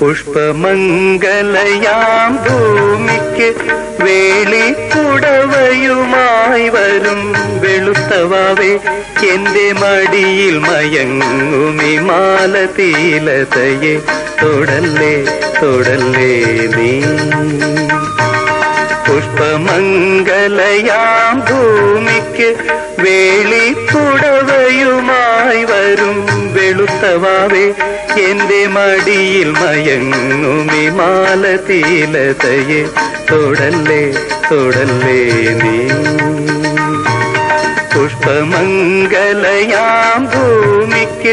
പുഷ്പമംഗലയാം ഭൂമിക്ക് വേളിക്കുടവയുമായി വരും വെളുത്തവാവേ എന്റെ മടിയിൽ മയങ്ങുമി മാലതീലതയെ തൊടല്ലേ തൊടല്ലേ നീ പുഷ്പമംഗലയാം ഭൂമിക്ക് വേളിക്കുടവയുമായി വരും വെളുത്തവാവേ എന്റെ മടിയിൽ മയങ്ങുമി മാലതീലതയെ തൊടല്ലേ തൊടല്ലേ നീ പുഷ്പമംഗലയാം ഭൂമിക്ക്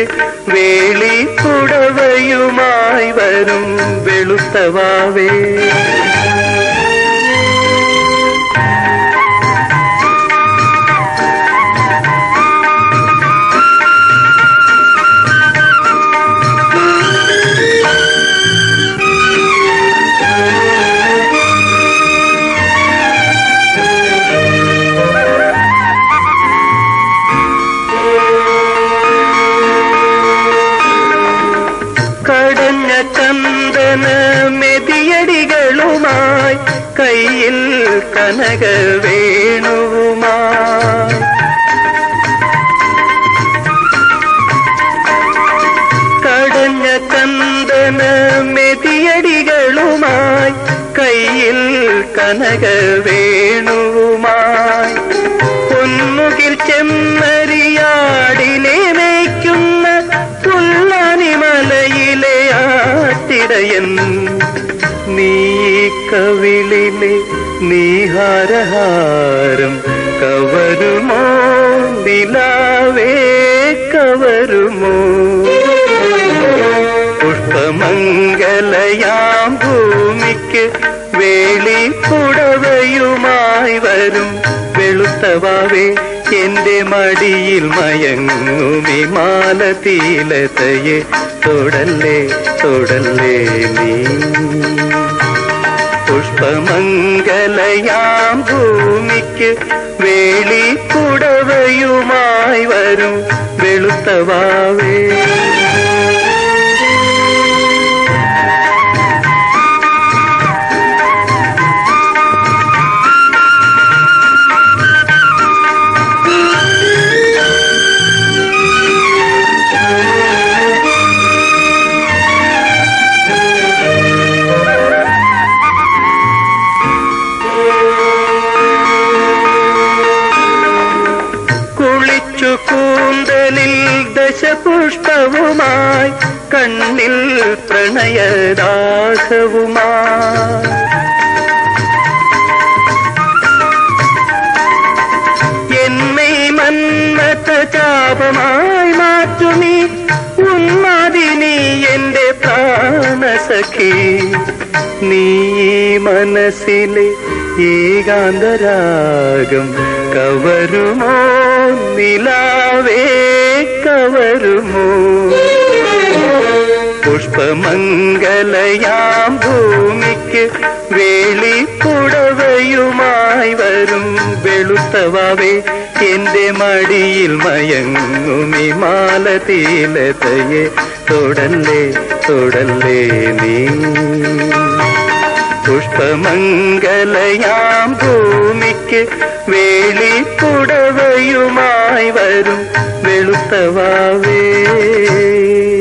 വേളിക്കുടവയുമായി വരും വെളുത്തവാവേ കടഞ്ഞ ചന്ദന മെതിയടികളുമായി കയ്യിൽ കനക വേണുവുമായി കടഞ്ഞ ചന്ദന മെതിയടികളുമായി കയ്യിൽ കനക വേണുവുമായി പൊന്മുകിൽ ചെമ്മരിയാടിനെ മേയ്ക്കുന്ന പുല്ലാനി മലയിലെ ആട്ടിടയൻ നീ കവിളിലെ നീഹാരഹാരം കവരുമോ നിലാവേ കവരുമോ പുഷ്പമംഗലയാം ഭൂമിക്ക് വേളിക്കുടവയുമായി വരും വെളുത്തവാവേ എന്റെ മടിയിൽ മയങ്ങുമി മാലതീലതയെ തൊടല്ലേ തൊടല്ലേ നീ പുഷ്പമംഗലയാം ഭൂമിക്ക് വേളിക്കുടവയുമായി വരും വെളുത്തവാവേ കുളിച്ചു കൂന്തലിൽ ദശപുഷ്പവുമായി കണ്ണിൽ പ്രണയദാസവുമായി എന്നെ മന്മത ചാപമായി മാറ്റുമീ ഉന്മാദിനി എന്റെ പ്രാണസഖി നീ മനസ്സിലെ ഏകാന്തരാഗം കവരുമോ നിലാവേ കവരുമോ പുഷ്പമംഗലയാം ഭൂമിക്ക് വേളിക്കുടവയുമായി വരും വെളുത്തവാവേ എന്റെ മടിയിൽ മയങ്ങുമി മാലതീലതയെ തൊടല്ലേ തൊടല്ലേ നീ പുഷ്പമംഗലയാം ഭൂമിക്ക് വേളിക്കുടവയുമായി വരും വെളുത്തവാവേ